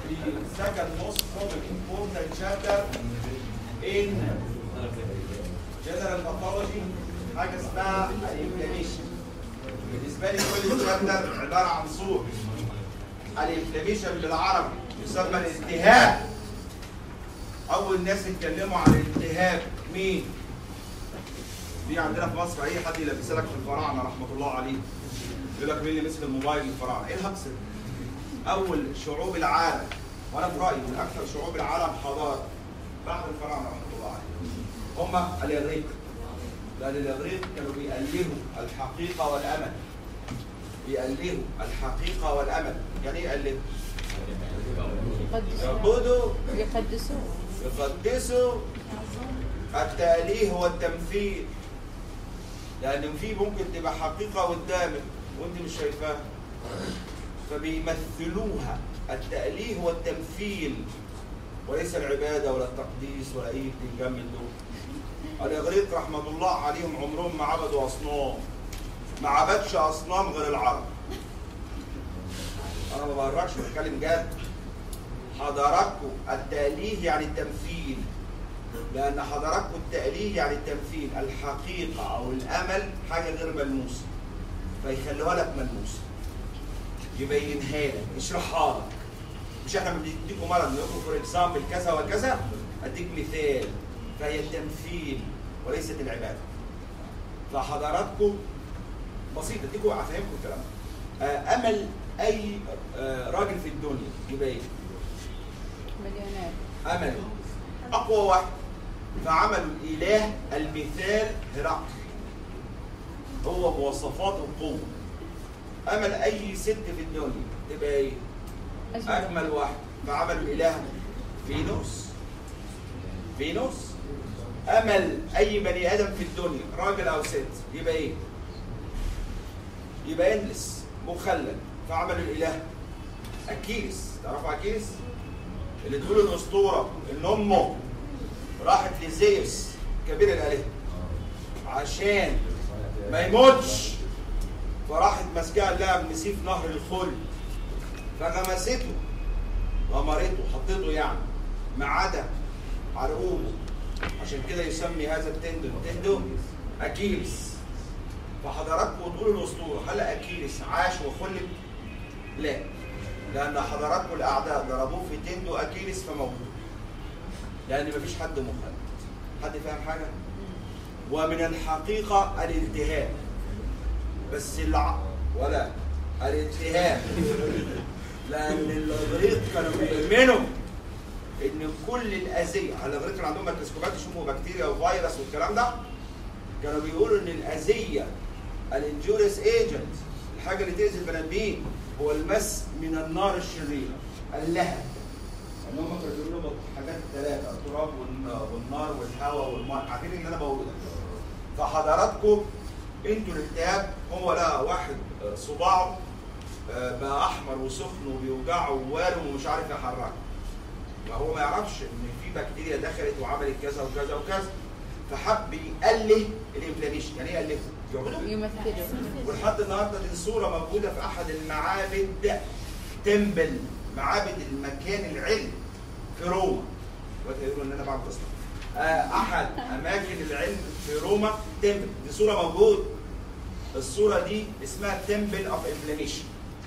the second most common important chapter in general pathology حاجه اسمها الانفلاميشن بالنسبه لي كل الشابتر عباره عن صور الانفلاميشن بالعربي يسمى الالتهاب اول ناس اتكلموا عن الالتهاب مين؟ دي عندنا في مصر اي حد يلبس لك في الفراعنه رحمه الله عليه يقول لك مين اللي مسك الموبايل الفراعنه ايه الهجص ده؟ اول شعوب العالم وانا في رايي من اكثر شعوب العالم حضاره بعد الفراعنه رحمه الله عليهم هم الاغريق لان الاغريق كانوا بيألهوا الحقيقه والامل بيألهوا الحقيقه والامل يعني ايه يألهوا؟ يعبدوا يقدسوه يقدسوا التأليه والتمثيل لأن في ممكن تبقى حقيقة قدامك وأنت مش شايفاها فبيمثلوها التأليه والتمثيل وليس العبادة ولا التقديس ولا أي بتنجان من دول الإغريق رحمة الله عليهم عمرهم ما عبدوا أصنام ما عبدش أصنام غير العرب أنا ما بهرجش بتكلم جد حضراتكم التأليه يعني التمثيل لأن حضراتكم التأليه يعني التمثيل الحقيقة أو الأمل حاجة غير ملموسة فيخلوها لك ملموسة يبينها لك يشرحها لك مش احنا بنديكم مرض نقول فور اكزامبل كذا وكذا اديك مثال فهي التمثيل وليست العباده فحضراتكم بسيطه اديكم افهمكم الكلام ده. آه، امل اي آه، راجل في الدنيا يبقى ايه؟ مليونير امل اقوى واحد فعملوا الاله المثال هرقل هو مواصفات القوه امل اي ست في الدنيا تبقى ايه؟ اجمل واحد فعملوا الاله فينوس فينوس امل اي بني ادم في الدنيا راجل او ست يبقى ايه؟ يبقى انلس مخلد فعملوا الاله اكيس تعرفوا اكيس؟ اللي تقول الاسطوره ان امه راحت لزيوس كبير الالهه عشان ما يموتش فراحت ماسكاه لها بسيف نهر الخلد فغمسته غمرته حطيته يعني ما عدا عرقوبه عشان كده يسمي هذا التندو التندو اكيلس فحضراتكم تقولوا الاسطوره هل اكيلس عاش وخلد؟ لا لان حضراتكم الاعداء ضربوه في تندو اكيلس فموتوه لان مفيش حد مخلد حد فاهم حاجه؟ ومن الحقيقه الالتهاب بس الع... ولا الالتهاب لان الاغريق كانوا بيؤمنوا ان كل الاذيه على الاغريق كان عندهم ميكروسكوبات يشوفوا بكتيريا وفيروس والكلام ده كانوا بيقولوا ان الاذيه الانجوريس ايجنت الحاجه اللي تاذي البني ادمين هو المس من النار الشريره اللهب ان هم كانوا بيقولوا لهم الحاجات الثلاثه التراب والن- والنار والهواء والماء عارفين اللي انا بقوله ده فحضراتكم انتوا الالتهاب هو لا واحد آه، صباعه آه، بقى احمر وسخن وبيوجعه ووارم ومش عارف يحركه ما هو ما يعرفش ان في بكتيريا دخلت وعملت كذا وكذا وكذا فحب يقلل الانفلاميشن يعني ايه يقلله؟ يعبده يمثلوا ولحد النهارده دي صوره موجوده في احد المعابد تمبل معابد المكان العلم في روما دلوقتي هيقولوا ان انا بعمل قصه آه، احد اماكن العلم في روما تمبل دي صوره موجوده الصوره دي اسمها تمبل اوف انفلاميشن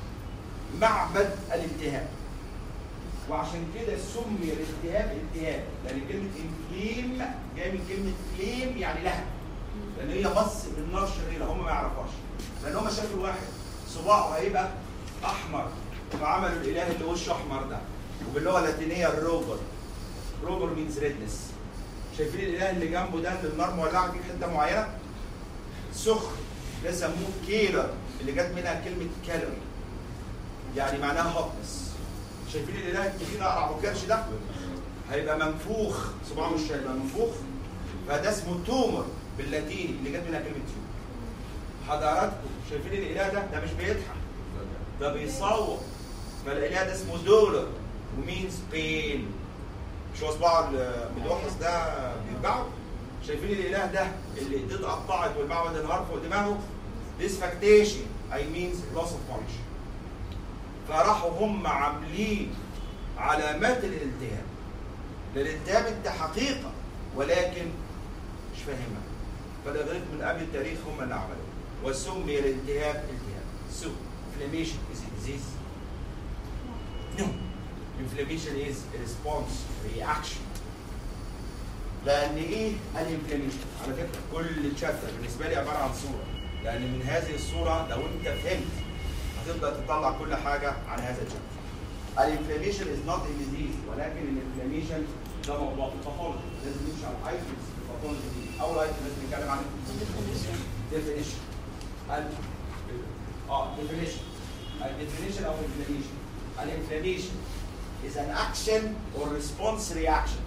معبد الالتهاب وعشان كده سمي الالتهاب التهاب لان كلمه انفليم جايه من كلمه فليم يعني لهب لان هي بص بالنار شريره هم ما يعرفوهاش لان هم شافوا الواحد صباعه هيبقى احمر فعملوا الاله اللي وشه احمر ده وباللغه اللاتينيه الروبر روبر مينز ريدنس شايفين الاله اللي جنبه ده اللي النار مولعه فيه في حته معينه سخن ده سموه كيلر اللي جت منها كلمه كالوري يعني معناها هوتنس شايفين الاله الكبير اقرع ابو كرش ده هيبقى منفوخ صباعه مش هيبقى منفوخ فده اسمه تومر باللاتيني اللي جت منها كلمه تومر حضراتكم شايفين الاله ده ده مش بيضحك ده بيصوت فالاله ده اسمه دولار ومينز بين مش هو صباعه المدوحس ده بيتبعه شايفين الاله ده اللي ايديه اتقطعت والمعبد انهار فوق دماغه ديسفاكتيشن اي مينز لوس اوف فانكشن فراحوا هم عاملين علامات الالتهاب ده الالتهاب انت حقيقه ولكن مش فاهمها فالاغريق من قبل التاريخ هم اللي عملوا وسمي الالتهاب التهاب سو inflammation is a disease no inflammation is a response reaction لان ايه الانفلاميشن على فكره كل تشابتر بالنسبه لي عباره عن صوره لان من هذه الصوره لو انت فهمت هتبدا تطلع كل حاجه عن هذا الشابتر الانفلاميشن از نوت a disease ولكن الانفلاميشن ده موضوع في الباثولوجي لازم نمشي على الايتمز في الباثولوجي دي اول ايتم لازم نتكلم عنه definition definition ال اه definition ال definition of inflammation ال inflammation is an action or response reaction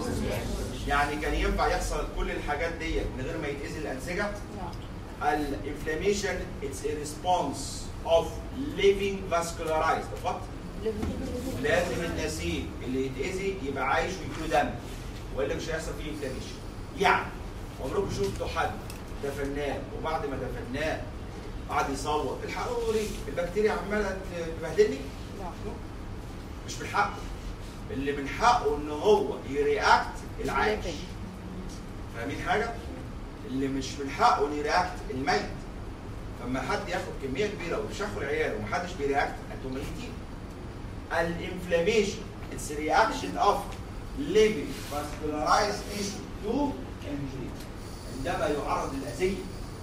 يعني كان ينفع يحصل كل الحاجات دي من غير ما يتأذي الأنسجة لا الانفلاميشن it's a response of living vascularized فقط living لازم النسيج اللي يتأذي يبقى عايش ويجيله دم والا مش هيحصل فيه انفلاميشن يعني عمركم شفتوا حد دفناه وبعد ما دفناه قعد يصوت الحقوا لي البكتيريا عماله تبهدلني لا مش من حقه اللي من حقه ان هو يرياكت العايش living فاهمين حاجه؟ اللي مش من حقه انه يرياكت الميت فلما حد ياخد كميه كبيره ويشخوا العيال ومحدش بيرياكت انتوا ميتين الانفلاميشن اتس رياكشن اوف living vascularized tissue to injury عندما يعرض للاذيه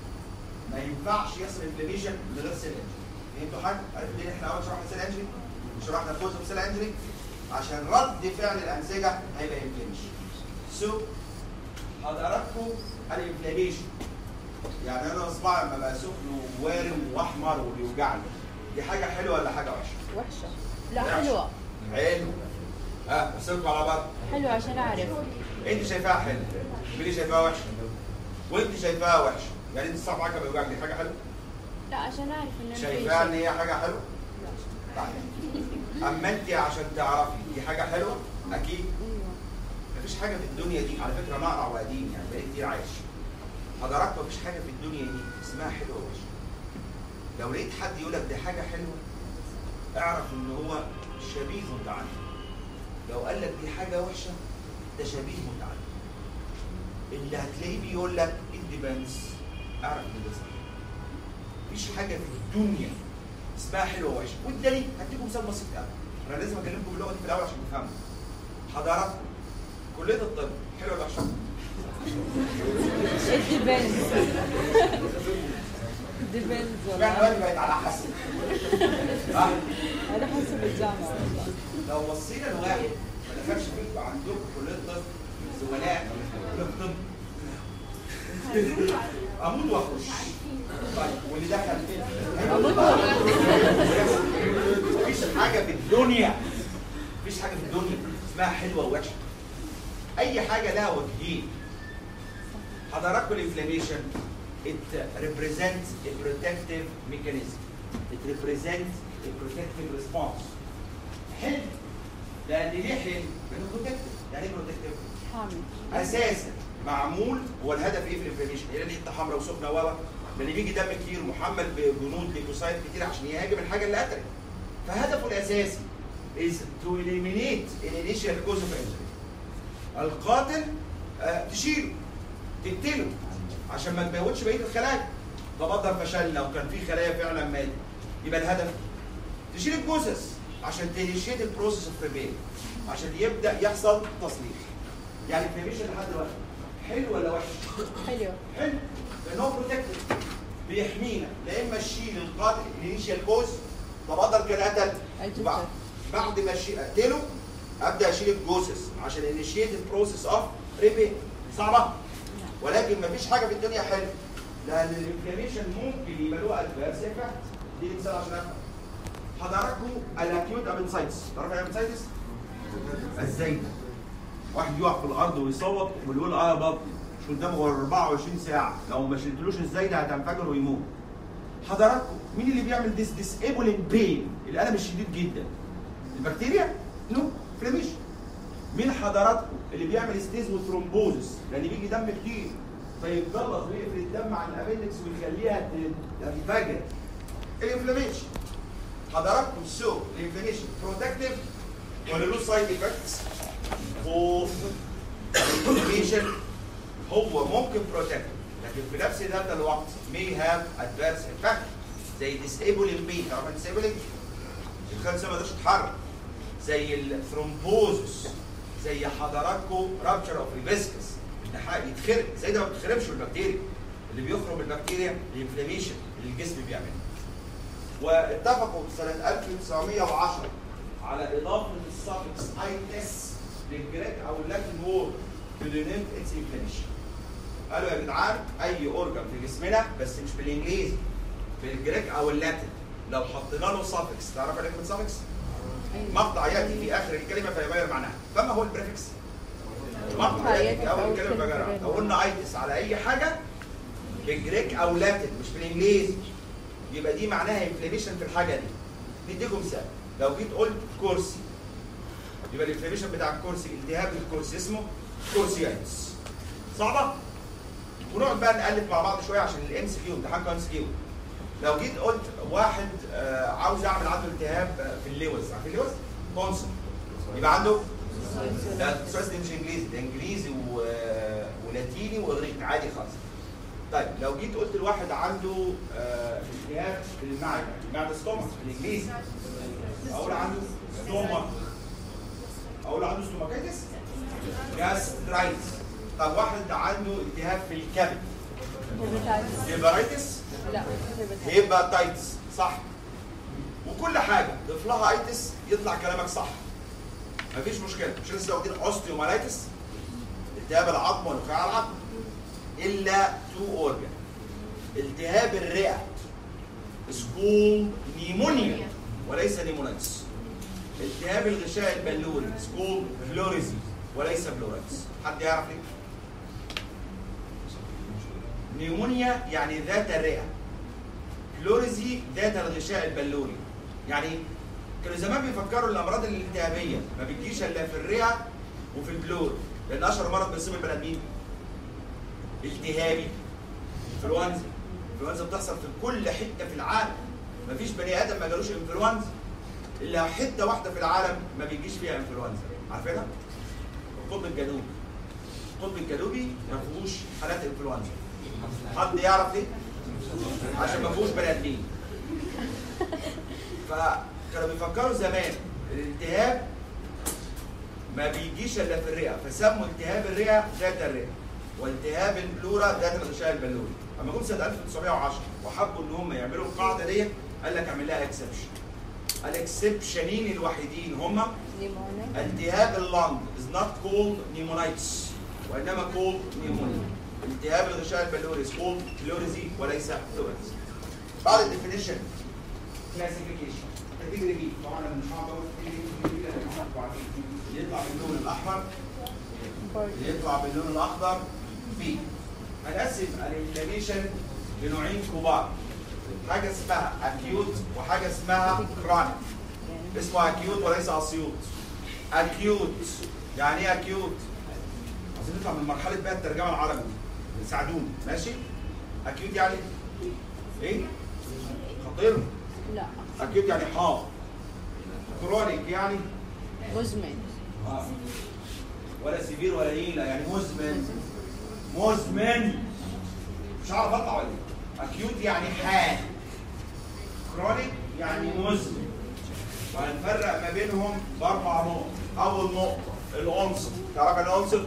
ما ينفعش يحصل انفلاميشن من غير سيل انجري فهمتوا حاجه؟ عرفتوا ليه احنا اول شرحنا سيل انجري؟ شرحنا جزء في سيل انجري عشان رد فعل الانسجه هيبقى انفلاميشن سو حضراتكم الانفلاميشن يعني انا اصبعي لما بقى سخن ووارم واحمر وبيوجعني دي حاجه حلوه ولا حاجه وحشه؟ وحشة لا وحشة. حلوة حلو ها بصيركم على بعض حلوة عشان أعرف انت شايفاها حلوه مين شايفاها وحشه وانت شايفاها وحشه يعني انت الصبع معاك بيوجعك دي حاجه حلوه لا عشان أعرف إن في شايفاها ان شيء. هي حاجه حلوه لا. طيب اما انت عشان تعرفي دي حاجه حلوه اكيد أيوة مفيش حاجه في الدنيا دي على فكره مقرع وقديم يعني بقالي كتير عايش حضرتك مفيش حاجه في الدنيا دي اسمها حلوه ووحشه لو لقيت حد يقول لك دي حاجه حلوه اعرف ان هو شبيه متعلم لو قال لك دي حاجه وحشه ده شبيه متعلم اللي هتلاقيه بيقول لك الديبانس اعرف ان ده صح مفيش حاجه في الدنيا اسمها حلوه ووحشه والدليل هديكم مثال بسيط قوي انا لازم اكلمكم باللغه دي في الاول عشان تفهموا حضراتكم كليه الطب حلوه ولا وحشه؟ it depends depends يعني والله دلوقتي بقت على حسب ها؟ على حسب الجامعة والله لو بصينا لواحد ما دخلش فيكم عندكم كليه طب زملاء كليه طب اموت واخش طيب واللي دخل أموت مفيش حاجه في الدنيا مفيش حاجه في الدنيا اسمها حلوه ووحشه اي حاجه لها وجهين حضراتكم الانفلاميشن it represents a protective mechanism it represents a protective response حلو لان ليه حلو؟ لانه protective يعني ايه protective؟ حامل اساسا معمول هو الهدف ايه في الانفلاميشن؟ هي الحته حمراء وسخنه و لان بيجي دم كتير محمل بجنود ليكوسايت كتير عشان يهاجم الحاجه اللي قتلت فهدفه الاساسي is to eliminate an initial cause of injury القاتل آه تشيله تقتله عشان ما تموتش بقيه الخلايا ده بدر فشلنا وكان في خلايا فعلا ماتت يبقى الهدف تشيل الجثث عشان تنشيت البروسيس اوف ريبير عشان يبدا يحصل تصليح يعني الانفلاميشن لحد دلوقتي حلو ولا وحش؟ حلو حلو لان هو بروتكتيف بيحمينا لا اما اشيل القاتل الانيشال كوز ده بدر كان قتل الجثث. وبعد بعد ما اشيل اقتله ابدا اشيل الجثث عشان انيشيت البروسيس اوف ريبير صعبه ولكن مفيش حاجه في الدنيا حلوه لان الانفلاميشن ممكن يبقى له ادفيرس افكت دي مثال عشان افهم حضراتكم الاكيوت ابنسايتس تعرفوا ايه ابنسايتس؟ ازاي ده؟ واحد يقع في الارض ويصوت ويقول اه يا بابا مش قدامه غير 24 ساعه لو ما شلتلوش ازاي ده هتنفجر ويموت حضراتكم مين اللي بيعمل ديس ديسيبلنج بين الالم الشديد جدا البكتيريا نو انفلاميشن مين حضراتكم اللي بيعمل ستيز وثرومبوزس لان بيجي دم كتير فيتجلط ويقفل الدم عن الابندكس ويخليها تنفجر الانفلاميشن حضراتكم سو الانفلاميشن بروتكتيف ولا له سايد افكتس خوف inflammation هو ممكن بروتكت لكن في نفس ذات الوقت may have adverse effect زي disabling pain تعرف disabling الخلسه ما تقدرش تتحرك زي الثرومبوزس زي حضراتكم رابتشر اوف ريفيسكس يتخرب زي ده ما بتخربش بالبكتيريا اللي بيخرم البكتيريا الانفلاميشن اللي الجسم بيعملها واتفقوا سنه 1910 على اضافه السفكس ايتس للجريك او اللاتين وورد بدونيت اتس انفلاميشن قالوا يا جدعان اي اورجن في جسمنا بس مش بالانجليزي بالجريك او اللاتين لو حطينا له سفكس تعرف يعني كلمه سفكس؟ مقطع ياتي في اخر الكلمه فيغير معناها فما هو البريفكس؟ مقطع ياتي في اول الكلمه فيغير لو قلنا ايتس على اي حاجه بالجريك او لاتين مش بالانجليزي يبقى دي معناها انفلاميشن في الحاجه دي نديكم مثال لو جيت قلت كرسي يبقى الانفلاميشن بتاع الكرسي التهاب الكرسي اسمه كورسيايتس صعبه ونقعد بقى نقلب مع بعض شويه عشان الام سي كيو امتحان ام سي كيو لو جيت قلت واحد آه، عاوز اعمل عنده التهاب آه، في اللوز عارف اللوز؟ تونسل يبقى عنده لا السؤال ده مش انجليزي ده انجليزي و... ولاتيني واغريقي عادي خالص طيب لو جيت قلت لواحد عنده آه، التهاب في المعده المعده ستومك بالانجليزي اقول عنده ستومك اقول عنده ستوماكيتس جاسترايتس طب واحد عنده التهاب في الكبد هيباتايتس ليبرايتس لا هيباتايتس هيباتايتس صح وكل حاجه ضيف لها ايتس يطلع كلامك صح مفيش مشكله مش لسه واخدين اوستيومالايتس التهاب العظم ونخاع العظم الا تو اورجان التهاب الرئه سكول نيمونيا وليس نيمونايتس التهاب الغشاء البلوري سكول فلوريزي وليس فلورايتس حد يعرف ليه؟ نيمونيا يعني ذات الرئه فلوريزي ذات الغشاء البلوري يعني إيه؟ كانوا زمان بيفكروا الامراض الالتهابيه ما بتجيش الا في الرئه وفي البلور لان اشهر مرض بيصيب البني ادمين التهابي انفلونزا الانفلونزا بتحصل في كل حته في العالم ما فيش بني ادم ما جالوش انفلونزا الا حته واحده في العالم ما بيجيش فيها انفلونزا عارفينها؟ القطب الجنوبي القطب الجنوبي ما فيهوش حالات انفلونزا حد يعرف ليه؟ عشان ما فيهوش بني ادمين فكانوا بيفكروا زمان الالتهاب ما بيجيش الا في الرئه فسموا التهاب الرئه ذات الرئه والتهاب البلورا ذات الغشاء البلوري اما جم سنه 1910 وحبوا ان هم يعملوا القاعده دي قال لك اعمل لها اكسبشن الاكسبشنين الوحيدين هم نيمونيا التهاب اللنج is not called pneumonitis وانما called pneumonia التهاب الغشاء البلوري is called pleurisy وليس pleurisy بعد الديفينيشن كلاسيفيكيشن كاتيجوري بي طبعا انا مش هقعد اقول كاتيجوري بي لان انتوا عارفين اللي يطلع باللون الاحمر اللي يطلع باللون الاخضر بي هنقسم الانفلاميشن لنوعين كبار حاجه اسمها اكيوت وحاجه اسمها كرونيك اسمه اكيوت وليس اسيوط اكيوت يعني ايه اكيوت عايزين نطلع من مرحله بقى الترجمه العربي ساعدوني ماشي اكيوت يعني ايه خطير لا اكيوت يعني حار كرونيك يعني مزمن آه. ولا سيفير ولا هيلة يعني مزمن مزمن مش عارف اطلع ولا ايه اكيوت يعني حاد كرونيك يعني مزمن وهنفرق ما بينهم باربع نقط اول نقطه العنصر تعرف العنصر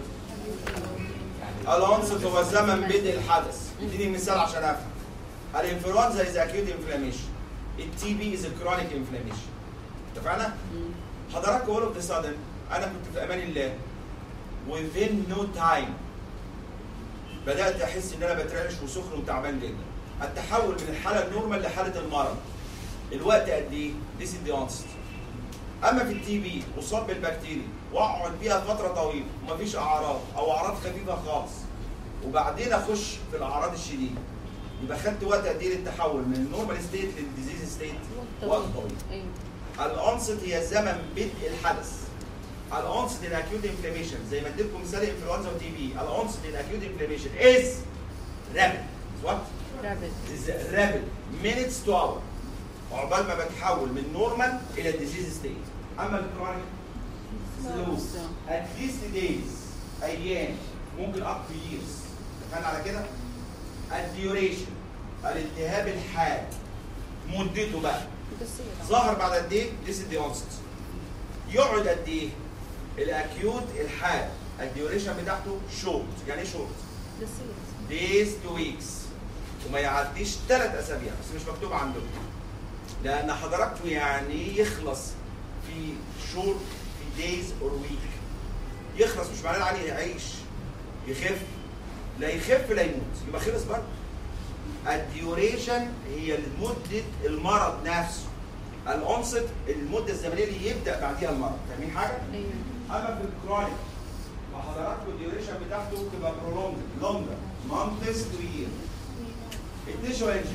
العنصر هو زمن بدء الحدث اديني مثال عشان افهم الانفلونزا از اكيوت انفلاميشن التي بي از كرونيك انفلاميشن اتفقنا؟ حضراتكم all of a sudden انا كنت في امان الله within no time بدات احس ان انا بترعش وسخن وتعبان جدا التحول من الحاله النورمال لحاله المرض الوقت قد ايه؟ This is the onset. اما في التي بي اصاب بالبكتيريا واقعد بيها فتره طويله ومفيش اعراض او اعراض خفيفه خالص وبعدين اخش في الاعراض الشديده يبقى خدت وقت قد ايه للتحول من النورمال ستيت للديزيز ستيت وقت طويل ايوه الانست هي زمن بدء الحدث الانست ان اكيوت انفلاميشن زي ما اديتكم مثال انفلونزا وتي بي الانست ان اكيوت انفلاميشن از رابid وات رابد is rapid minutes to hour عقبال ما بتحول من نورمال الى ديزيز ستيت اما الكرونيك at least days ايام ممكن up to years اتفقنا على كده الديوريشن الالتهاب الحاد مدته بقى قصيرة ظهر بعد قد ايه؟ This is the onset. يقعد قد ايه؟ الاكيوت الحاد الديوريشن بتاعته شورت، يعني ايه شورت؟ قصيرة days to weeks وما يعديش ثلاث اسابيع بس مش مكتوب عندكم. لان حضراتكم يعني يخلص في شورت في days or week. يخلص مش معناه عليه يعيش يخف لا يخف لا يموت يبقى خلص برضه. الديوريشن هي مدة المرض نفسه الأنصت المدة الزمنية اللي يبدأ بعديها المرض فاهمين حاجة؟ ايوه أما في الكرونيك فحضراتكم الديوريشن بتاعته بتبقى برولونج لونجر مانثس تو يير التيشو انجري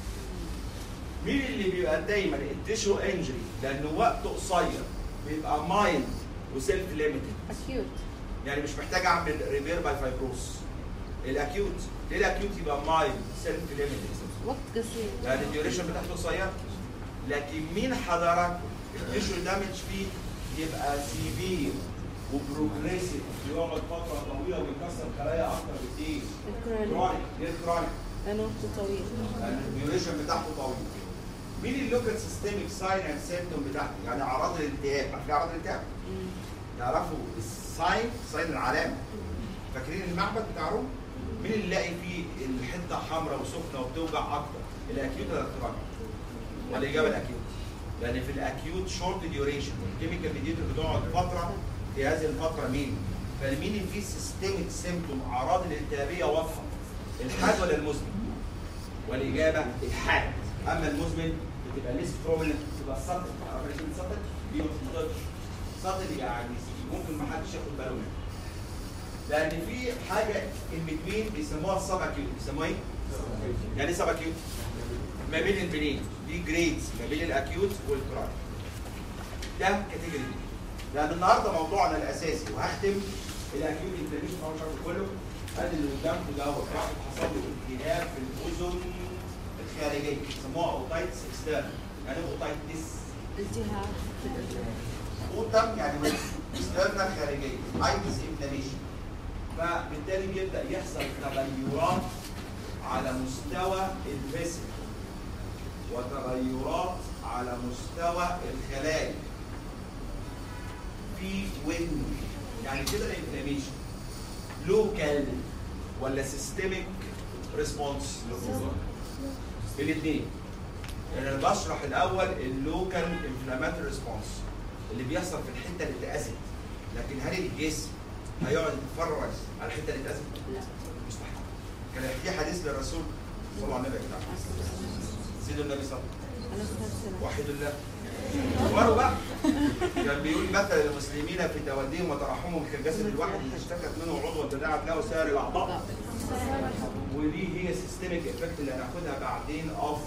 مين اللي بيبقى دايما التيشو انجري لأنه وقته قصير بيبقى مايند وسيلف ليميتد اكيوت يعني مش محتاج اعمل ريبير باي فايبروس الاكيوت ليه الاكيوت يبقى مايند سيلف ليميتد وقت قصير لان الديوريشن بتاعته قصير لكن مين حضراتكم التيشو دامج فيه يبقى سيفير وبروجريسيف يقعد فتره طويله ويكسر خلايا اكتر بكتير الكرونيك كرونيك ليه كرونيك؟ لانه وقته طويل لان الديوريشن بتاعته طويل مين اللوكال سيستميك ساين اند سيمتوم بتاعته؟ يعني اعراض الالتهاب عارفين اعراض الالتهاب؟ مم. تعرفوا الساين ساين العلامه فاكرين المعبد بتاع روم؟ مين اللي يلاقي فيه الحته حمراء وسخنه وبتوجع اكتر؟ الاكيوت ولا الكرونيك؟ والاجابه الاكيوت لان في الاكيوت شورت ديوريشن الكيميكال ميديتور بتقعد فتره في هذه الفتره مين؟ فمين اللي فيه سيستميك سيمتوم اعراض الالتهابيه واضحه؟ الحاد ولا المزمن؟ والاجابه الحاد اما المزمن بتبقى ليس بروميننت بتبقى سطل عارف كلمه سطل؟ دي ما بتفضلش سطل يعني ممكن ما حدش ياخد باله منها لان في حاجه المتمين بيسموها السب اكيوت بيسموها ايه؟ يعني ايه سب اكيوت؟ ما بين البنين دي جريدز ما بين الاكيوت والكرونيك ده كاتيجوري دي لان النهارده موضوعنا الاساسي وهختم الاكيوت انفلاميشن هو مش عارف كله ادي اللي قدامكم ده هو واحد حصل له التهاب في الاذن الخارجيه بيسموها اوتايتس اكسترنال يعني ايه اوتايتس التهاب في الأذن. اوتم يعني اكسترنال خارجيه ايتس انفلاميشن فبالتالي بيبدا يحصل تغيرات على مستوى الفيسل وتغيرات على مستوى الخلايا في وين يعني كده الانفلاميشن لوكال ولا سيستميك ريسبونس الاثنين يعني انا بشرح الاول اللوكال انفلاماتوري ريسبونس اللي بيحصل في الحته اللي اتأذت لكن هل الجسم هيقعد يتفرج على الحته اللي اتأذت؟ لا مستحيل كان في حديث للرسول صلى الله عليه وسلم سيدنا النبي صلى الله عليه وسلم على السلام وحيد الله مروا بقى كان بيقول مثل المسلمين في توديهم وترحمهم كالجسد الواحد اللي اشتكت منه عضو تداعت له سائر الاعضاء ودي هي سيستميك افكت اللي هناخدها بعدين اوف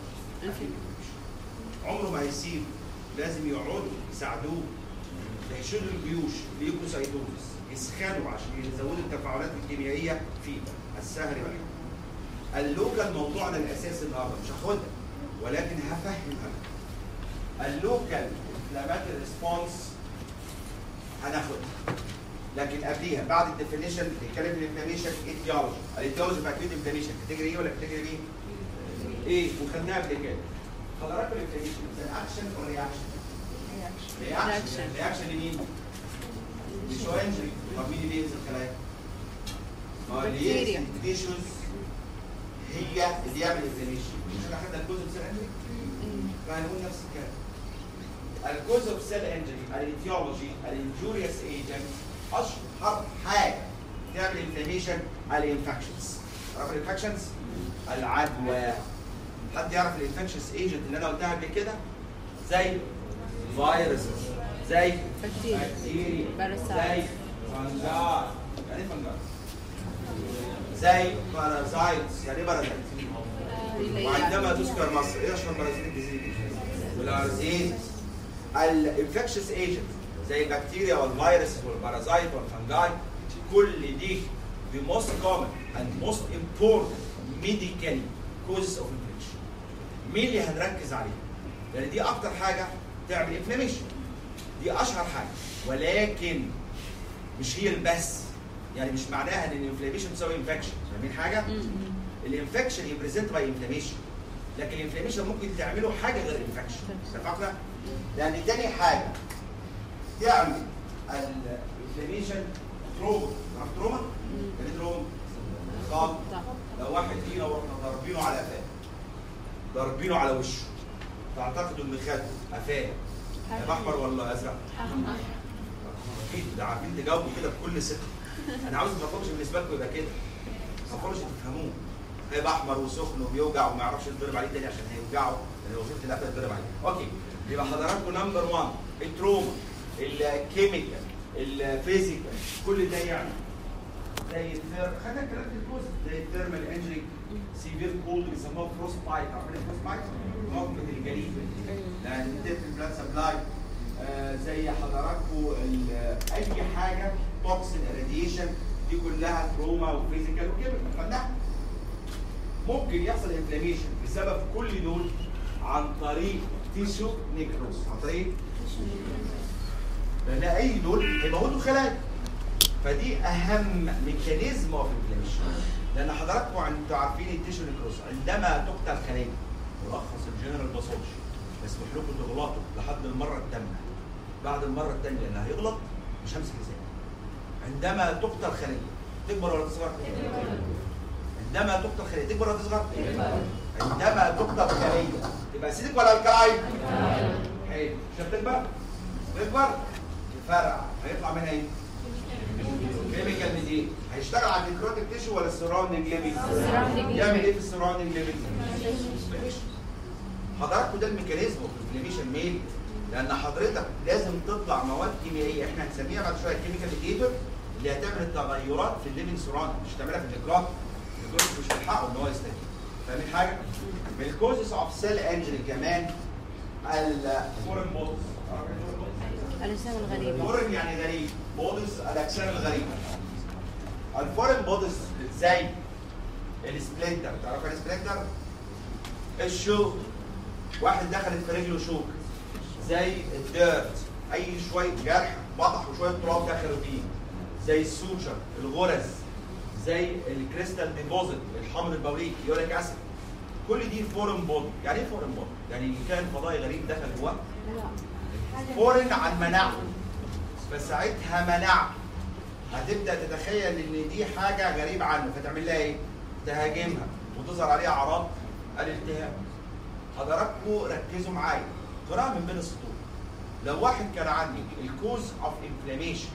عمره ما هيسيب لازم يقعدوا يساعدوه يحشدوا الجيوش ليوكوسايتوزس يسخنوا عشان يزودوا التفاعلات الكيميائيه في السهر والحمل اللوكال موضوعنا الاساسي النهارده مش هاخدها ولكن هفهمها اللوكال انفلاماتوري ريسبونس هناخدها لكن قبليها بعد الديفينيشن نتكلم في الانفلاميشن ايتيولوجي الايتيولوجي في اكيد انفلاميشن كاتيجوري ايه ولا كاتيجوري بي؟ ايه وخدناها قبل كده حضرتك الانفلاميشن اكشن ولا رياكشن؟ رياكشن Reaction. رياكشن لمين؟ مش هو انجري طب مين اللي ينزل خلايا؟ ما هو اللي بكتيريا. ينزل تيشوز هي اللي يعمل انفلاميشن مش احنا خدنا الجزء بسيل انجري فهنقول نفس الكلام الجزء اوف سيل انجري الايتيولوجي الانجوريوس ايجنت اشهر حاجه تعمل انفلاميشن الانفكشنز تعرف الانفكشنز؟ العدوى حد يعرف الانفكشنز ايجنت اللي انا قلتها قبل كده؟ زي فيروس زي بكتيريا. بكتيريا باراسايت. زي فنجاي يعني ايه فنجاي؟ زي بارازايتس يعني ايه بارازايت؟ وعندما تذكر مصر ايه اشهر بارازيت ديزيز؟ والارزيز الانفكشس ايجنت زي البكتيريا والفيروس والبارازايت والفنجاي كل دي the most common and most important medical causes of infection مين اللي هنركز عليها؟ لان دي اكتر حاجه تعمل انفلاميشن دي اشهر حاجه ولكن مش هي بس يعني مش معناها ان الانفلاميشن تساوي انفكشن فاهمين حاجه؟ الانفكشن يبريزنت باي انفلاميشن لكن الانفلاميشن ممكن تعمله حاجه غير الانفكشن اتفقنا؟ لان تاني حاجه تعمل الانفلاميشن تروما عارف تروما؟ يعني تروما؟ خط لو واحد فينا ورحنا ضاربينه على قفاه ضاربينه على وشه تعتقدوا ان خده قفاه هيبقى احمر ولا ازرق؟ اكيد ده عارفين تجاوبوا كده بكل ثقه انا عاوز ما افكرش بالنسبه لكم يبقى كده ما افكرش تفهموه هيبقى احمر وسخن وبيوجع وما يعرفش يتضرب عليه تاني عشان هيوجعه لان وظيفه القفل يتضرب عليه اوكي يبقى حضراتكم نمبر 1 التروما الكيميكال الفيزيكال كل ده يعني زي الثير خدنا الكلام في الكوز زي الثيرمال انجري سيفير كولد بيسموها فروست بايت عارفين الفروست بايت؟ نقمة الجليد لان بتقفل البلاد سبلاي آه، زي حضراتكم ال- اي حاجه توكسين راديشن دي كلها تروما وفيزيكال وكيميكال خدناها ممكن يحصل انفلاميشن بسبب كل دول عن طريق تيشو نيكروس عن طريق لان اي دول هيموتوا خلايا فدي اهم ميكانيزم اوف انفلاميشن لان حضراتكم انتوا عارفين التيشو نيكروس عندما تقتل خليه ملخص الجنرال باثولوجي يسمح لكم تغلطوا لحد المره الثامنه بعد المره الثانيه اللي هيغلط مش همسك لسانه عندما تقتل خليه تكبر ولا تصغر؟ عندما تقتل خليه تكبر ولا تصغر؟ عندما تقتل خليه تبقى اسيدك ولا الكلاين؟ حلو مش هتكبر؟ تكبر تفرع هيطلع منها ايه؟ كيميكال ميديت هيشتغل على النيكروتيك تيشو ولا السراوندنج ليفل؟ Surrounding يعمل ايه في السراوندنج ليفل؟ حضراتكم ده الميكانيزم اوف انفلاميشن ميل لان حضرتك لازم تطلع مواد كيميائيه احنا هنسميها بعد شويه كيميكال ميديتور اللي هتعمل التغيرات في الليفنج سراوند مش هتعملها في النيكروت النيكروت مش هيلحقوا ان هو يستجيب فاهمين حاجه؟ من الكوزز اوف سيل انجري كمان الفورن بودز الأجسام الغريبة فورن يعني غريب بودز الاجسام الغريبه الفورن بودز زي السبلنتر تعرف السبلنتر الشوك واحد دخلت في رجله شوك زي الديرت اي شويه جرح بطح وشويه تراب دخلوا فيه زي السوتشر الغرز زي الكريستال ديبوزيت الحمض البوليك يوريك اسيد كل دي فورن بودي يعني ايه فورن بودي؟ يعني كان فضائي غريب دخل جواه لا فورن عن مناعه بس ساعتها مناعه هتبدا تتخيل ان دي حاجه غريبه عنه فتعمل لها ايه؟ تهاجمها وتظهر عليها اعراض الالتهاب حضراتكم ركزوا معايا قراءه من بين السطور لو واحد كان عندي الكوز اوف انفلاميشن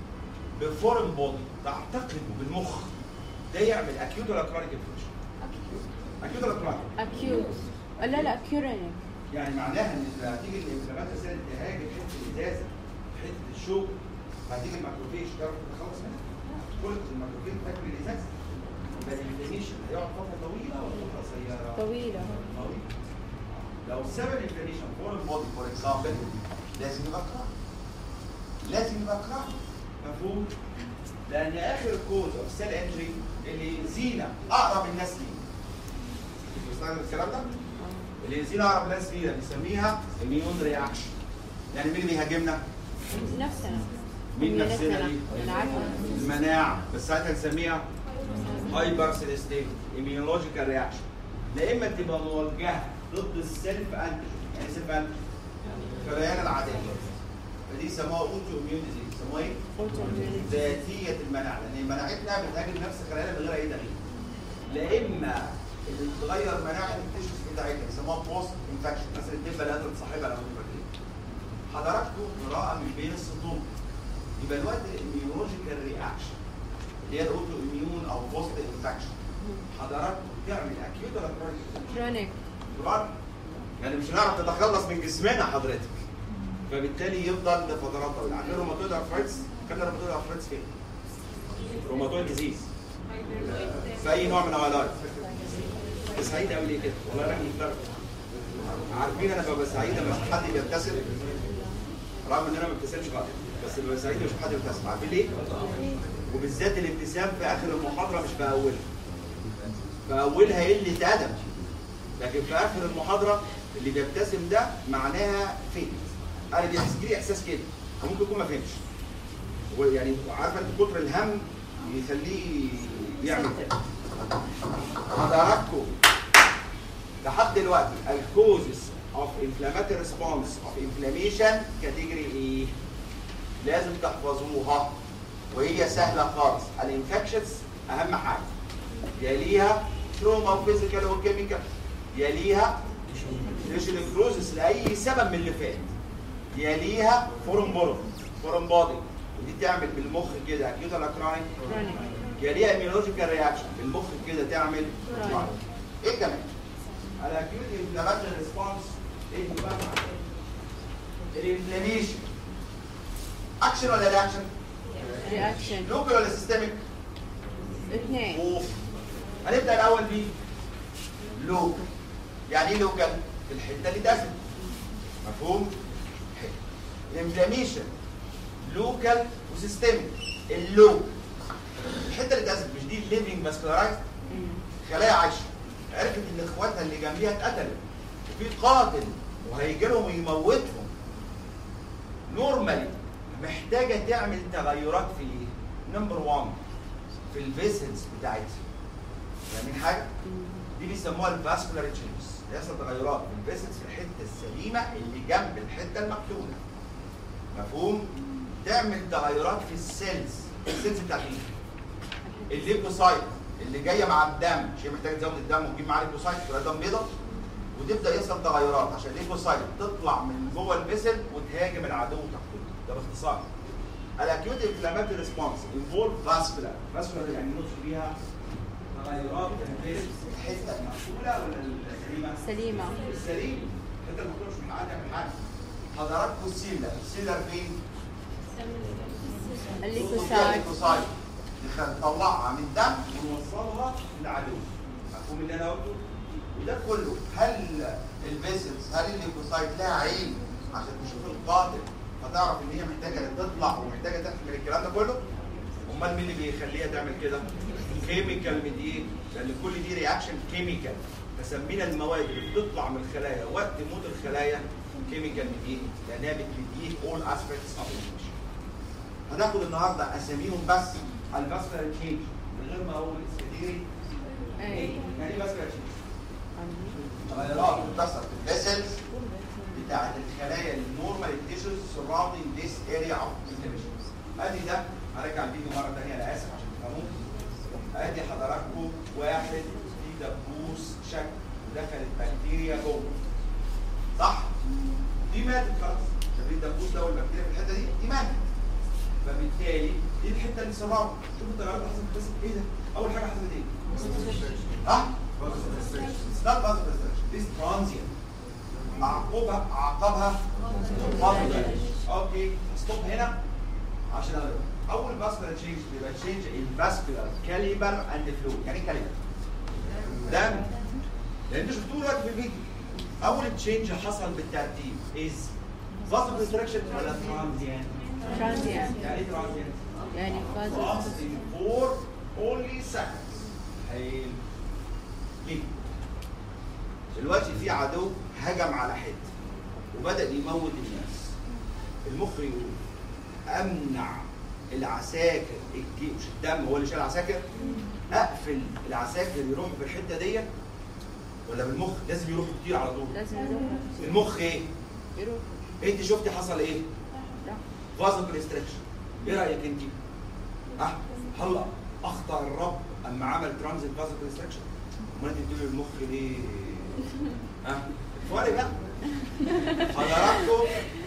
بفورن بودي تعتقده بالمخ ده يعمل اكيوت ولا كرونيك انفلاميشن؟ اكيوت ولا كرونيك؟ أكيوت لا لا كيورينيك يعني معناها ان هتيجي الانفلامات السيل تهاجم حته الازازه حته الشوك فهتيجي الماكروفيج تعرف تتخلص منها كل الماكروفيج تاكل الازازه يبقى الانفلاميشن هيقعد فتره طويله ولا قصيره؟ طويلة طويله لو سبب الانفلاميشن فور البودي فور اكزامبل لازم يبقى كراهه لازم يبقى كراهه مفهوم؟ لان اخر كوز اوف سيل انجري اللي زينه اقرب الناس ليه بستخدم الكلام ده؟ اللي زينه اقرب الناس لينا بنسميها اميون رياكشن يعني مين اللي بيهاجمنا؟ نفسنا مين نفسنا دي؟ أنا عارفة المناعه بس ساعتها نسميها هايبر سيلستيم ايميولوجيكال رياكشن لا اما تبقى موجهه ضد السيلف انتيجين يعني سيلف انتيجين الخلايا العاديه فدي يسموها اوتو اميون ديزيز يسموها ايه؟ Autoimmunity. ذاتيه المناعه لان مناعتنا بتهاجم نفس خلايانا من غير اي تغيير لا اما اللي بتغير مناعه التشخيص بتاعتها يسموها بوست انفكشن مثلا الدبه اللي قادره تصاحبها لو انتوا فاكرين حضراتكم قراءه من بين السطور يبقى الوقت الاميونولوجيكال رياكشن اللي هي الاوتو اميون او بوست انفكشن حضراتكم تعمل اكيوت ولا كرونيك كرونيك كرونيك يعني مش هنعرف نتخلص من جسمنا حضرتك فبالتالي يفضل لفترات طويله عندنا روماتويد ارثرايتس كان روماتويد ارثرايتس فين؟ روماتويد ديزيز في اي نوع من انواع الارض سعيد قوي ليه كده؟ والله راجل محترم عارفين انا ببقى سعيد لما اشوف حد بيبتسم رغم ان انا ما ببتسمش بعد بس ببقى سعيد لما اشوف حد بيبتسم عارفين ليه؟ وبالذات الابتسام في اخر المحاضره مش في اولها في اولها قله ادب لكن في اخر المحاضره اللي بيبتسم ده معناها فين انا بيحس لي احساس كده أو ممكن يكون ما فهمش ويعني عارفه انت كتر الهم يخليه يعمل كده حضراتكم لحد دلوقتي الكوزز اوف انفلاماتوري ريسبونس اوف انفلاميشن كاتيجوري ايه؟ لازم تحفظوها وهي سهله خالص الانفكشنز اهم حاجه يليها تروما وفيزيكال وكيميكال يليها تيشن كروزس لاي سبب من اللي فات يليها فورم بورم فورم بودي ودي تعمل بالمخ كده اكيوت ولا كرونيك chronic يليها ايميولوجيكال رياكشن بالمخ كده تعمل Right. chronic. ايه كمان؟ الاكيوت انفلاماتوري ريسبونس ايه بقى؟ الانفلاميشن اكشن ولا رياكشن؟ reaction لوكال ولا سيستميك؟ اثنين اوف هنبدا الاول بيه لوكال يعني ايه لوكال؟ في الحته اللي داخل مفهوم؟ الانفلاميشن لوكال وسيستميك اللوك الحته اللي داخل مش دي الليفنج ماسكولارايز مم. خلايا عايشه عرفت ان اخواتها اللي جنبيها اتقتلوا وفي قاتل وهيجي لهم يموتهم نورمالي محتاجه تعمل تغيرات في ايه؟ نمبر 1 في الفيسلز بتاعتها فاهمين حاجه؟ مم. دي بيسموها الفاسكولار تشينجز يحصل تغيرات في الفيسلز في الحته السليمه اللي جنب الحته المقتوله مفهوم؟ تعمل تغيرات في السيلز السيلز بتاعت ايه؟ الليكوسايت اللي جايه مع الدم شيء محتاج تزود الدم وتجيب معاه ليكوسايت تبقى دم بيضاء وتبدا يحصل تغيرات عشان الليكوسايت تطلع من جوه الفيسل وتهاجم العدو تحته ده باختصار الاكيوت انفلاماتوري ريسبونس انفولف فاسكولار فاسكولار يعني نقصد بيها تغيرات في الفيسل الحته المقفوله ولا السليمه؟ سليمة السليم الحته المقفوله مش من عندها من حاجه حضراتكم السيلر السيلر فين؟ الليكوسايت الليكوسايت نطلعها من الدم ونوصلها للعدو مفهوم اللي انا قلته وده كله هل الفيسلز هل الليكوسايت لها عين عشان تشوف القاتل فتعرف ان هي محتاجه تطلع ومحتاجه تحمل الكلام ده كله امال مين اللي بيخليها تعمل كده كيميكال ميديت لان كل دي رياكشن كيميكال فسمينا المواد اللي بتطلع من الخلايا وقت موت الخلايا كيميكال ميديت لانها بتميديت اول اسبيكتس اوف انفكشن هناخد النهارده اساميهم بس الفاسكولار تشينج من غير ما اقول اسكديري اي يعني ايه فاسكولار تشينج تغيرات بتحصل في الفيسلز بتاعت الخلايا النورمال تيشوز سراوندينج ذيس اريا اوف انفلاميشن ادي ده هرجع الفيديو مره ثانيه انا اسف عشان تفهموه ادي حضراتكم واحد في دبوس شك ودخلت بكتيريا جوه صح؟ دي ماتت خلاص شايفين الدبوس ده والبكتيريا في الحته دي دي ماتت فبالتالي دي الحته اللي سراوند شوفوا التغيرات اللي حصلت في الجسم ايه ده؟ اول حاجه حصلت ايه؟ ها؟ ستارت باز ديس ترانزيت عقوبها عقبها فاضل اوكي ستوب هنا عشان أقول. اول فاسكولار تشينج بيبقى تشينج ان فاسكولار كاليبر اند فلو يعني ايه كاليبر؟ ده لان انتوا شفتوه دلوقتي في الفيديو اول تشينج حصل بالترتيب از فاسكولار كونستراكشن ولا ترانزيت؟ transient يعني ايه ترانزيت؟ يعني فاز lasting for only seconds حلو ليه؟ دلوقتي في عدو هجم على حته وبدا يموت الناس المخ يقول امنع العساكر الجيش مش الدم هو اللي شال العساكر اقفل العساكر يروحوا في الحته ديت ولا بالمخ لازم يروحوا كتير على طول لازم يروح المخ ايه يروح انت شفتي حصل ايه راح فازو كونستريكشن ايه رايك انت اه هل اخطا الرب اما عمل ترانزيت فازو كونستريكشن امال انت بتقولي المخ ليه ها فرق بقى حضراتكم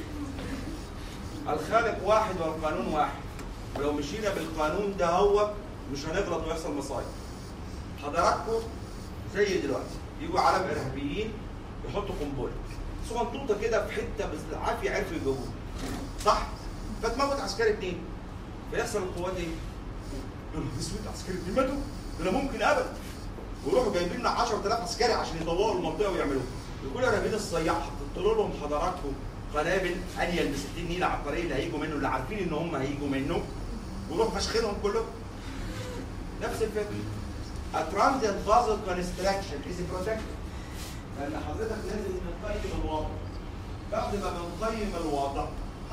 الخالق واحد والقانون واحد ولو مشينا بالقانون ده هو مش هنغلط ويحصل مصايب حضراتكم زي دلوقتي يجوا عالم ارهابيين يحطوا قنبله صغنطوطه كده في حته بس بالعافيه عرفوا يجيبوها صح فتموت عسكري اتنين فيحصل القوات ايه؟ يقول لك اسود عسكري اتنين ماتوا ده انا ممكن ابدا ويروحوا جايبين لنا 10000 عسكري عشان يدوروا المنطقه ويعملوها يقولوا يا رهيبين الصياح حطوا لهم حضراتكم قنابل انيل ب 60 نيله على الطريق اللي هيجوا منه اللي عارفين ان هم هيجوا منه ويروح فشخينهم كلهم نفس الفكره الترانزيت فازل كونستراكشن از بروتكتد لان حضرتك لازم نقيم الوضع بعد ما بنقيم الوضع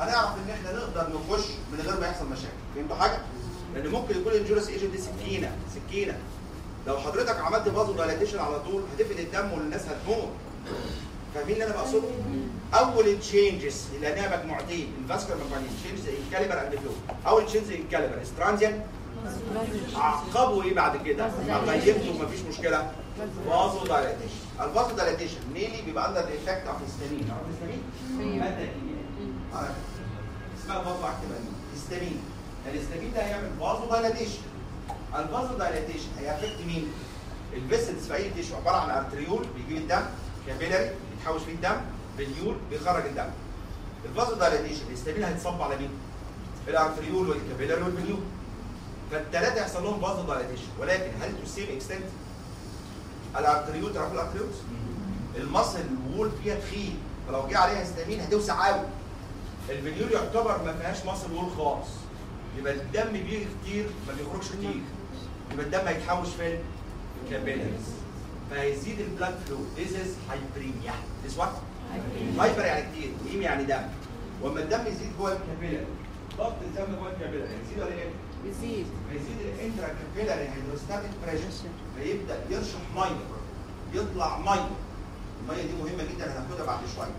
هنعرف ان احنا نقدر نخش من غير ما يحصل مشاكل فهمتوا حاجه؟ لان ممكن يكون الانجورس ايجنت دي سكينه سكينه لو حضرتك عملت فازو دايلاتيشن على طول هتفقد الدم والناس هتموت فاهمين اللي انا بقصده؟ اول تشينجز لانها مجموعتين الفاسكولار مجموعتين تشينجز انكاليبر اند فلو اول تشينجز انكاليبر استرانزيان عقبوا ايه بعد كده؟ غيبته مفيش مشكله فازو دايلاتيشن الفازو دايلاتيشن ميلي بيبقى اندر الايفكت اوف هيستامين عارف هيستامين؟ أيوة. ماده كيميائيه عارف. اسمها فازو اكتيفامين هيستامين الهيستامين ده هيعمل فازو دايلاتيشن الفازو دايلاتيشن هيأفكت مين؟ الفيسلز في اي تيشو عباره عن ارتريول بيجيب الدم كابيلاري بيتحوش فيه الدم فينيول بيخرج الدم الفازو دايلاتيشن الهيستامين هيتصب على مين؟ الارتريول والكابيلاري والفينيول فالثلاثه يحصل لهم فازو دايلاتيشن ولكن هل تو سيم اكستنت الارتريول تعرفوا الارتريولز؟ المصل الوول فيها تخين فلو جه عليها هيستامين هتوسع قوي الفينيول يعتبر ما فيهاش مصل وول خالص يبقى الدم بيجي كتير ما بيخرجش كتير يبقى الدم هيتحوش فين؟ كابيلاريز فهيزيد البلاد فلو This is hyperemia This what؟ هايبر يعني كتير وإيم يعني دم واما الدم يزيد جوه الكابيلاري ضغط الدم جوه الكابيلاري هيزيد ولا ايه؟ يزيد هيزيد الانترا كابيلاري هيدروستاتيك بريشر فيبدا يرشح ميه يطلع ميه الميه دي مهمه جدا هناخدها بعد شويه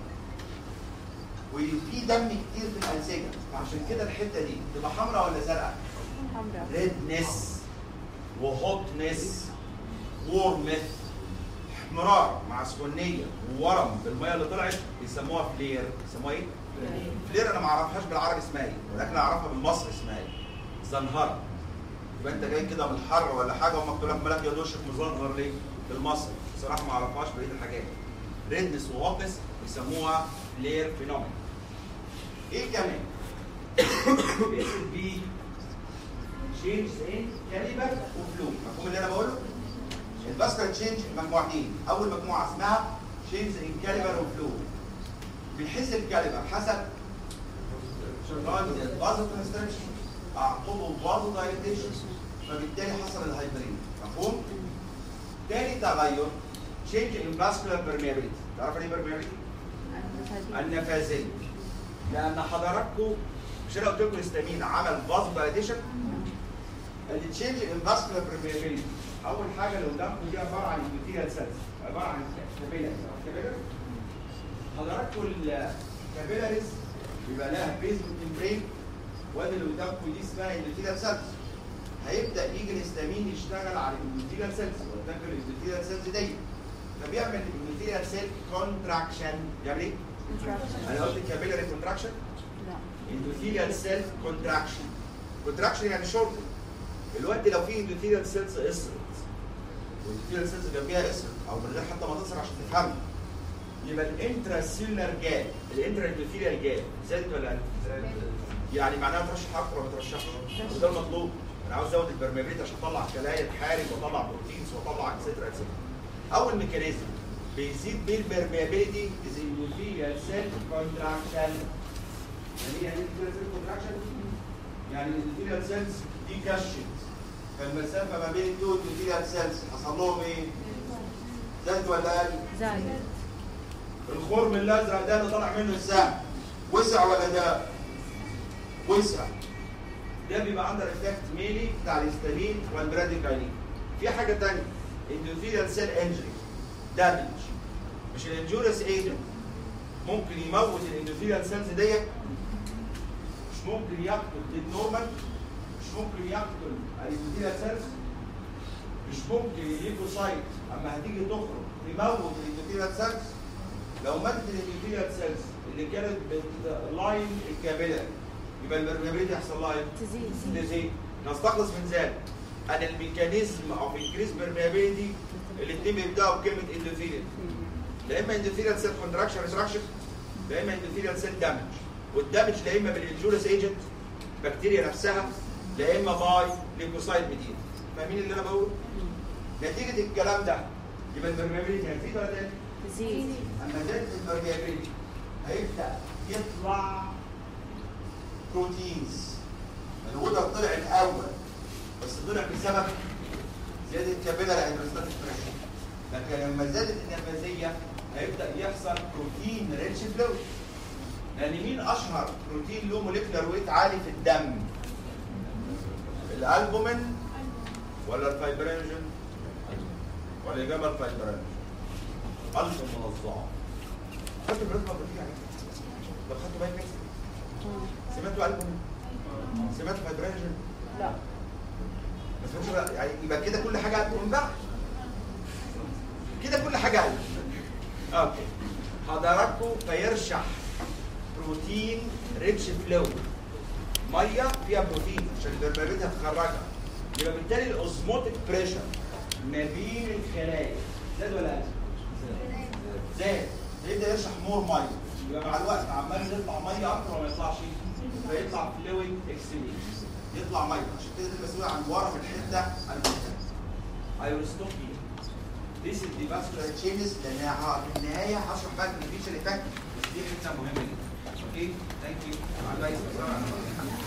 وفي دم كتير في الانسجه فعشان كده الحته دي تبقى حمراء ولا زرقاء؟ حمراء ريدنس وهوتنس وورمث احمرار مع سخونيه وورم بالميه اللي طلعت بيسموها فلير بيسموها ايه؟ فلير انا ما اعرفهاش بالعربي اسمها ايه ولكن اعرفها بالمصري اسمها ايه؟ زنهره يبقى انت جاي كده من الحر ولا حاجه ومكتوب لك مالك يا دوشك مزنهر ليه؟ بالمصري بصراحه ما اعرفهاش بقيه الحاجات ريدنس وهوتنس بيسموها فلير فينومين ايه كمان؟ اسم بي تشينج ان كاليبر وفلو مفهوم اللي انا بقوله؟ الباسكال تشينج مجموعتين اول مجموعه اسمها تشينج ان كاليبر وفلو بنحس الكاليبر حسب فازو كونستركشن اعقبه فازو دايليتيشن فبالتالي حصل الهايبرين مفهوم؟ تاني تغير تشينج ان فاسكولار بيرميابيلتي تعرف ايه بيرميابيلتي؟ النفاذيه لان حضراتكم مش انا قلت لكم الاستامين عمل فازو دايليتيشن التشينج ان فاسكولار بريميابيلتي اول حاجه اللي قدامكم دي عباره عن اندوثيريال سيلز عباره عن كابيلاريز كابيلاريز حضراتكم الكابيلاريز بيبقى لها بيزمنت ممبرين وادي اللي قدامكم دي اسمها اندوثيريال سيلز هيبدا يجي الهستامين يشتغل على الاندوثيريال سيلز وتذكر الاندوثيريال سيلز دي فبيعمل الاندوثيريال سيل كونتراكشن بيعمل ايه؟ انا قلت كابيلاري كونتراكشن لا اندوثيريال سيل كونتراكشن كونتراكشن يعني شورت الوقت لو في اندوثيريال سيلز اسرت والاندوثيريال سيلز جنبيها اسرت او من غير حتى ما تصر عشان تفهمي يبقى الانترا سيلر جاب الانترا اندوثيريال جاب زادت ولا قلت؟ يعني معناها ترشح اكتر ولا ترشحش؟ وده المطلوب انا عاوز ازود البرميابيلتي عشان اطلع خلايا تحارب واطلع بروتينز واطلع اكسترا اكسترا اول ميكانيزم بيزيد بيه البرميابيلتي از اندوثيريال سيل كونتراكشن يعني ايه يعني اندوثيريال سيل كونتراكشن؟ يعني الاندوثيريال سيلز دي كشت فالمسافه ما بين الدول والاندوثيريال سيلز حصل لهم ايه؟ زاد ولا قل؟ زايد الخرم الازرق ده اللي طالع منه السهم وسع ولا ده؟ وسع ده بيبقى عندنا افكت ميلي بتاع الهستامين والبراديكاينين في حاجه ثانيه اندوثيريال سيل انجري دامج مش الانجوريس ايجنت ممكن يموت الاندوثيريال سيلز ديت مش ممكن يقتل النورمال مش ممكن يقتل الاندوثيريال سيلز مش ممكن الليكوسايت اما هتيجي تخرج تموت الاندوثيريال سيلز لو ماتت الاندوثيريال سيلز اللي كانت بتلاين الكابيلاري يبقى البرميابيلتي يحصل لها ايه؟ تزيد تزيد نستخلص من ذلك ان الميكانيزم او انكريز برميابيلتي الاثنين بيبداوا بكلمه اندوثيريال لا اما اندوثيريال سيل كونتراكشن ريستراكشن لا اما اندوثيريال سيل دامج والدامج لا اما بالانجوريس ايجنت بكتيريا نفسها لا اما باي ليكوسايد ميديا فاهمين اللي انا بقوله؟ نتيجه الكلام ده يبقى البرميابيلتي هتزيد ولا تقل؟ تزيد اما زادت البرميابيلتي هيبدا يطلع بروتينز الوتر طلع الاول بس طلع بسبب زياده كابيلاري هيدروستاتيك بريشر لكن لما زادت النفاذيه هيبدا يحصل بروتين ريتش فلويد لان مين اشهر بروتين له موليكولار ويت عالي في الدم؟ الالبومين ولا الفايبرينجين؟ ولا الاجابه الفايبرينجين؟ الف منظمه خدتوا بالكم بروتين يعني طب خدتوا بالك سمعتوا البومين؟ سمعتوا فايبرينجين؟ لا بس مش بقى- يعني يبقى كده كل حاجه هتكون بقى كده كل حاجه قلب اوكي حضراتكم فيرشح بروتين ريتش فلويد ميه فيها بروتين عشان البرميلات هتخرجها يبقى بالتالي الاوزموتيك بريشر ما بين الخلايا زاد ولا قل؟ زاد يبدا يرشح مور ميه يبقى مع الوقت عمال يطلع ميه اكتر ولا ما يطلعش؟ فيطلع فلويد اكسليت يطلع ميه عشان كده دي مسؤوله عن ورم الحته المهمه I will stop here. This is the vascular changes لان ه- في النهايه هشرح بقى الفيتشر افكت دي حته مهمه جدا. اوكي؟ ثانك يو. مع الباقي